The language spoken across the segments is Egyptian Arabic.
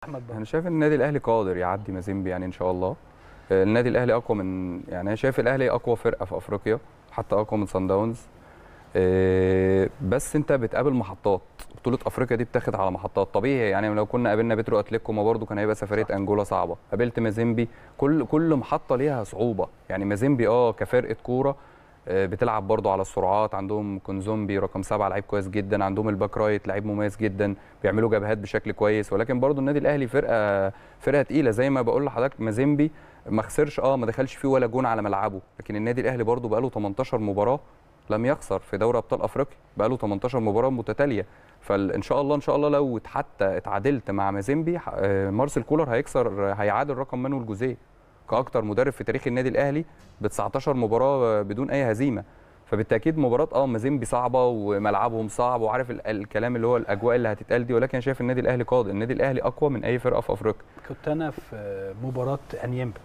احمد بقى انا شايف ان النادي الاهلي قادر يعدي مازيمبي يعني ان شاء الله آه، النادي الاهلي اقوى من يعني انا شايف الاهلي اقوى فرقه في افريقيا حتى اقوى من سان داونز آه، بس انت بتقابل محطات بطوله افريقيا دي بتاخد على محطات طبيعي يعني لو كنا قابلنا بترو اتليكو ما برضه كان هيبقى سفريه انجولا صعبه قابلت مازيمبي كل كل محطه ليها صعوبه يعني مازيمبي اه كفرقه كوره آه، بتلعب برضه على السرعات عندهم كونزومبي رقم سبعة لعيب كويس جدا عندهم الباك رايت لعيب مميز جدا بيعملوا جبهات بشكل كويس ولكن برضه النادي الاهلي فرقه فرقه تقيله زي ما بقول لحضرتك مازيمبي ما خسرش اه ما دخلش فيه ولا جون على ملعبه لكن النادي الاهلي برضه بقاله 18 مباراه لم يخسر في دوري ابطال افريقيا بقاله 18 مباراه متتاليه فان شاء الله ان شاء الله لو حتى اتعادلت مع مازيمبي ح- آه، مارسيل كولر هيكسر هيعادل رقم مانويل جوزيه كاكتر مدرب في تاريخ النادي الاهلي ب 19 مباراه بدون اي هزيمه فبالتاكيد مباراه اه مازيمبي صعبه وملعبهم صعب وعارف ال- الكلام اللي هو الاجواء اللي هتتقال دي ولكن أنا شايف النادي الاهلي قادر النادي الاهلي اقوى من اي فرقه في افريقيا كنت انا في مباراه انيمبا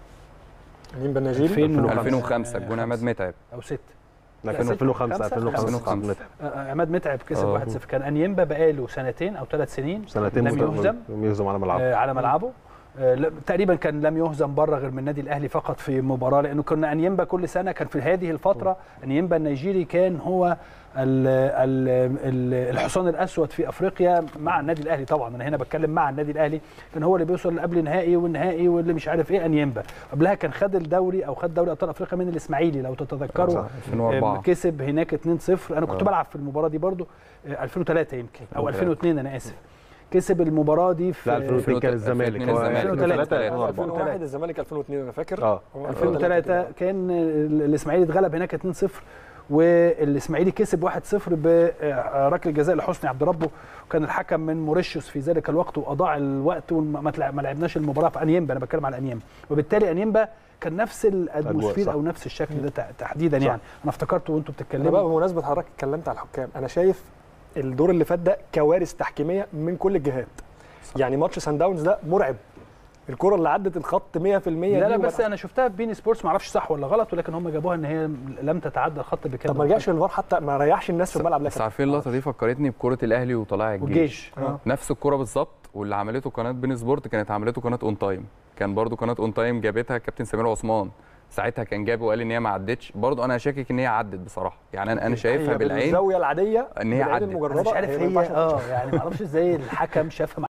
مين بناجيل 2005. 2005 الجون عماد متعب او 6 لا لا، كان ستة، 2005 خمسة، 2005 2005. عماد متعب كسب آه. 1-0 كان انيمبا بقاله سنتين او ثلاث سنين سنتين لم مت- يهزم لم يهزم على ملعبه آه، على ملعبه آه، لا- تقريبا كان لم يهزم بره غير من النادي الاهلي فقط في مباراه لانه كنا انيمبا كل سنه كان في هذه الفتره انيمبا النيجيري كان هو ال ال ال الحصان الاسود في افريقيا مع النادي الاهلي طبعا انا هنا بتكلم مع النادي الاهلي كان هو اللي بيوصل قبل نهائي والنهائي واللي مش عارف ايه انيمبا قبلها كان خد الدوري او خد دوري ابطال افريقيا من الاسماعيلي لو تتذكروا صح. 2004 آه، كسب هناك 2-0 انا كنت آه. بلعب في المباراه دي برضو آه، 2003 يمكن او 2003. 2002 انا اسف كسب المباراه دي في لا 2002 كان الزمالك 2002 هو الزمالك. 2003 2003. 2001 الزمالك 2002 انا فاكر اه هو 2003 كان الاسماعيلي اتغلب هناك 2-0 والاسماعيلي كسب 1-0 بركله جزاء لحسني عبد ربه وكان الحكم من موريشيوس في ذلك الوقت واضاع الوقت وما تلعب- ما لعبناش المباراه في انيمبا انا بتكلم على انيمبا وبالتالي انيمبا كان نفس الاتموسفير صح. او نفس الشكل ده تع- تحديدا صح. يعني انا افتكرت وانتم انا بقى بتتكلموا بمناسبه حضرتك اتكلمت على الحكام انا شايف الدور اللي فات ده كوارث تحكيميه من كل الجهات يعني ماتش سان داونز ده مرعب الكره اللي عدت الخط 100% لا لا دي بس وما- انا شفتها في بين سبورتس ما اعرفش صح ولا غلط ولكن هم جابوها ان هي لم تتعدى الخط بكام طب ما رجعش للفار حتى ما ريحش الناس في الملعب بس لكن عارفين اللقطه دي فكرتني بكره الاهلي وطلائع الجيش والجيش آه. نفس الكرة بالظبط واللي عملته قناه بين سبورت كانت عملته قناه اون تايم كان برضو قناه اون تايم جابتها كابتن سمير عثمان ساعتها كان جاب وقال ان هي ما عدتش برضو انا شاكك ان هي عدت بصراحه يعني انا انا شايفها هي بالعين بالزاويه العاديه ان هي بالعين عدت انا المجرده مش عارف ما هي ينفعش اه يعني ما اعرفش ازاي الحكم شافها